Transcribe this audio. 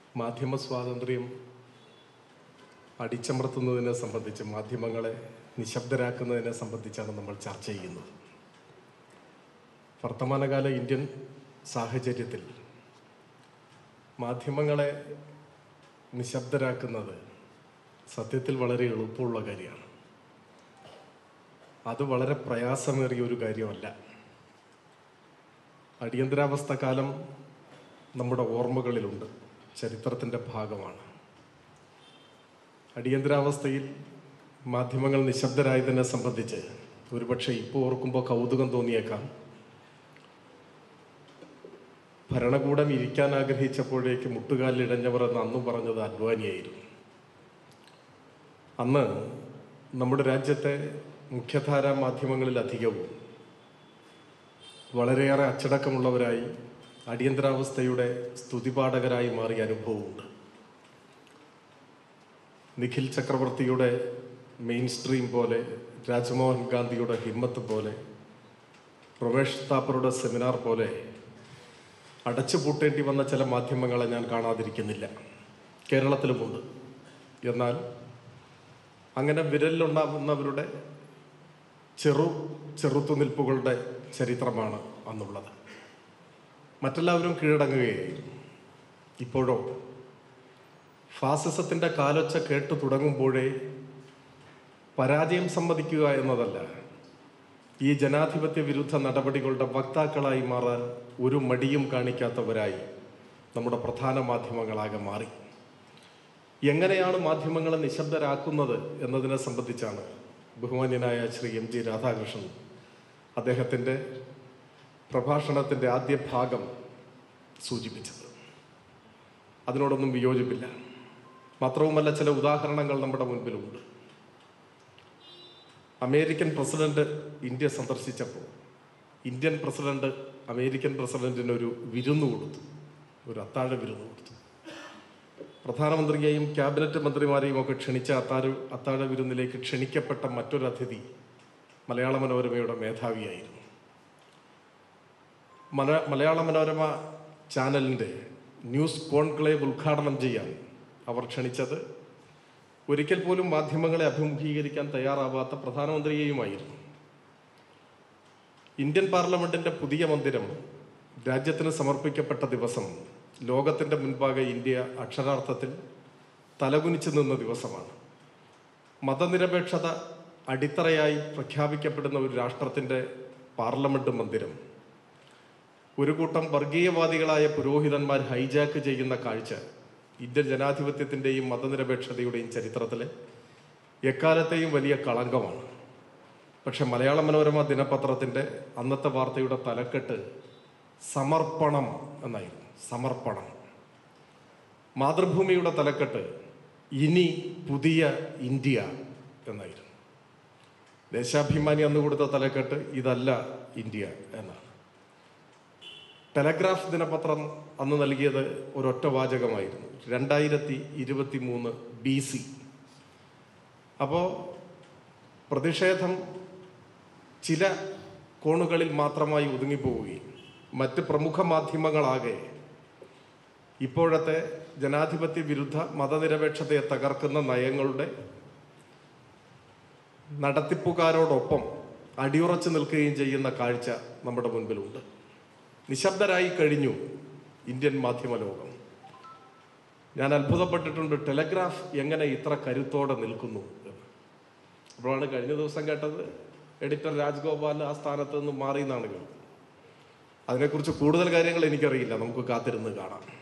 മാധ്യമ സ്വാതന്ത്ര്യം അടിച്ചമർത്തുന്നതിനെ സംബന്ധിച്ച് മാധ്യമങ്ങളെ നിശബ്ദരാക്കുന്നതിനെ സംബന്ധിച്ചാണ് നമ്മൾ ചർച്ച ചെയ്യുന്നത് വർത്തമാനകാല ഇന്ത്യൻ സാഹചര്യത്തിൽ മാധ്യമങ്ങളെ നിശബ്ദരാക്കുന്നത് സത്യത്തിൽ വളരെ എളുപ്പമുള്ള കാര്യമാണ് അത് വളരെ പ്രയാസമേറിയ ഒരു കാര്യമല്ല അടിയന്തരാവസ്ഥ കാലം നമ്മുടെ ഓർമ്മകളിലുണ്ട് ചരിത്രത്തിൻ്റെ ഭാഗമാണ് അടിയന്തരാവസ്ഥയിൽ മാധ്യമങ്ങൾ നിശബ്ദരായതിനെ സംബന്ധിച്ച് ഒരുപക്ഷെ ഇപ്പോൾ ഓർക്കുമ്പോൾ കൗതുകം തോന്നിയേക്കാം ഭരണകൂടം ഇരിക്കാൻ ആഗ്രഹിച്ചപ്പോഴേക്ക് മുട്ടുകാലിലിടഞ്ഞവർ എന്ന് അന്ന് പറഞ്ഞത് അദ്വാനിയായിരുന്നു അന്ന് നമ്മുടെ രാജ്യത്തെ മുഖ്യധാര മാധ്യമങ്ങളിലധികവും വളരെയേറെ അച്ചടക്കമുള്ളവരായി അടിയന്തരാവസ്ഥയുടെ സ്തുതിപാഠകരായി മാറിയ അനുഭവമുണ്ട് നിഖിൽ ചക്രവർത്തിയുടെ മെയിൻ സ്ട്രീം പോലെ രാജ്മോഹൻ ഗാന്ധിയുടെ ഹിമ്മത്ത് പോലെ പ്രവേശ് താപ്പറുടെ സെമിനാർ പോലെ അടച്ചുപൂട്ടേണ്ടി വന്ന ചില മാധ്യമങ്ങളെ ഞാൻ കാണാതിരിക്കുന്നില്ല കേരളത്തിലുമുണ്ട് എന്നാൽ അങ്ങനെ വിരലിലുണ്ടാകുന്നവരുടെ ചെറു ചെറുത്തുനിൽപ്പുകളുടെ ചരിത്രമാണ് അന്നുള്ളത് മറ്റെല്ലാവരും കീഴടങ്ങുകയായിരുന്നു ഇപ്പോഴോ ഫാസിസത്തിൻ്റെ കാലൊച്ച കേട്ടു തുടങ്ങുമ്പോഴേ പരാജയം സമ്മതിക്കുക എന്നതല്ല ഈ ജനാധിപത്യ വിരുദ്ധ നടപടികളുടെ വക്താക്കളായി മാറാൻ ഒരു മടിയും കാണിക്കാത്തവരായി നമ്മുടെ പ്രധാന മാധ്യമങ്ങളാകെ മാറി എങ്ങനെയാണ് മാധ്യമങ്ങളെ നിശബ്ദരാക്കുന്നത് എന്നതിനെ സംബന്ധിച്ചാണ് ബഹുമാന്യനായ ശ്രീ എം ജി രാധാകൃഷ്ണൻ അദ്ദേഹത്തിൻ്റെ പ്രഭാഷണത്തിൻ്റെ ആദ്യ ഭാഗം സൂചിപ്പിച്ചത് അതിനോടൊന്നും വിയോജിപ്പില്ല മാത്രവുമല്ല ചില ഉദാഹരണങ്ങൾ നമ്മുടെ മുൻപിലുണ്ട് അമേരിക്കൻ പ്രസിഡന്റ് ഇന്ത്യ സന്ദർശിച്ചപ്പോൾ ഇന്ത്യൻ പ്രസിഡന്റ് അമേരിക്കൻ പ്രസിഡന്റിന് ഒരു വിരുന്ന് കൊടുത്തു ഒരു അത്താഴ വിരുന്ന് കൊടുത്തു പ്രധാനമന്ത്രിയെയും ക്യാബിനറ്റ് മന്ത്രിമാരെയും ഒക്കെ ക്ഷണിച്ച അത്താഴ അത്താഴ വിരുന്നിലേക്ക് ക്ഷണിക്കപ്പെട്ട മറ്റൊരു അതിഥി മലയാള മനോരമയുടെ മേധാവിയായിരുന്നു മല മലയാള മനോരമ ചാനലിൻ്റെ ന്യൂസ് കോൺക്ലേവ് ഉദ്ഘാടനം ചെയ്യാൻ അവർ ക്ഷണിച്ചത് ഒരിക്കൽ പോലും മാധ്യമങ്ങളെ അഭിമുഖീകരിക്കാൻ തയ്യാറാവാത്ത പ്രധാനമന്ത്രിയെയുമായിരുന്നു ഇന്ത്യൻ പാർലമെന്റിന്റെ പുതിയ മന്ദിരം രാജ്യത്തിന് സമർപ്പിക്കപ്പെട്ട ദിവസം ലോകത്തിന്റെ മുൻപാകെ ഇന്ത്യ അക്ഷരാർത്ഥത്തിൽ തലകുനിച്ചു നിന്ന ദിവസമാണ് മതനിരപേക്ഷത അടിത്തറയായി പ്രഖ്യാപിക്കപ്പെടുന്ന ഒരു രാഷ്ട്രത്തിന്റെ പാർലമെന്റ് മന്ദിരം ഒരു കൂട്ടം വർഗീയവാദികളായ പുരോഹിതന്മാർ ഹൈജാക്ക് ചെയ്യുന്ന കാഴ്ച ഇന്ത്യൻ ജനാധിപത്യത്തിൻ്റെയും മതനിരപേക്ഷതയുടെയും ചരിത്രത്തിലെ എക്കാലത്തെയും വലിയ കളങ്കമാണ് പക്ഷെ മലയാള മനോരമ ദിനപത്രത്തിൻ്റെ അന്നത്തെ വാർത്തയുടെ തലക്കെട്ട് സമർപ്പണം എന്നായിരുന്നു സമർപ്പണം മാതൃഭൂമിയുടെ തലക്കെട്ട് ഇനി പുതിയ ഇന്ത്യ എന്നായിരുന്നു ദേശാഭിമാനി അന്ന് കൊടുത്ത തലക്കെട്ട് ഇതല്ല ഇന്ത്യ എന്നാണ് ടെലഗ്രാഫ് ദിനപത്രം അന്ന് നൽകിയത് ഒരൊറ്റ വാചകമായിരുന്നു രണ്ടായിരത്തി ഇരുപത്തി മൂന്ന് ബി സി അപ്പോൾ പ്രതിഷേധം ചില കോണുകളിൽ മാത്രമായി ഒതുങ്ങിപ്പോവുകയും മറ്റ് പ്രമുഖ മാധ്യമങ്ങളാകെ ഇപ്പോഴത്തെ ജനാധിപത്യ വിരുദ്ധ മതനിരപേക്ഷതയെ തകർക്കുന്ന നയങ്ങളുടെ നടത്തിപ്പുകാരോടൊപ്പം അടിയുറച്ചു നിൽക്കുകയും ചെയ്യുന്ന കാഴ്ച നമ്മുടെ മുൻപിലുണ്ട് നിശബ്ദരായി കഴിഞ്ഞു ഇന്ത്യൻ മാധ്യമ ലോകം ഞാൻ അത്ഭുതപ്പെട്ടിട്ടുണ്ട് ടെലഗ്രാഫ് എങ്ങനെ ഇത്ര കരുത്തോടെ നിൽക്കുന്നു എന്ന് അപ്പോഴാണ് കഴിഞ്ഞ ദിവസം കേട്ടത് എഡിറ്റർ രാജ്ഗോപാൽ ആ സ്ഥാനത്ത് നിന്ന് മാറി എന്നാണ് കേട്ടത് അതിനെക്കുറിച്ച് കൂടുതൽ കാര്യങ്ങൾ എനിക്കറിയില്ല നമുക്ക് കാത്തിരുന്ന് കാണാം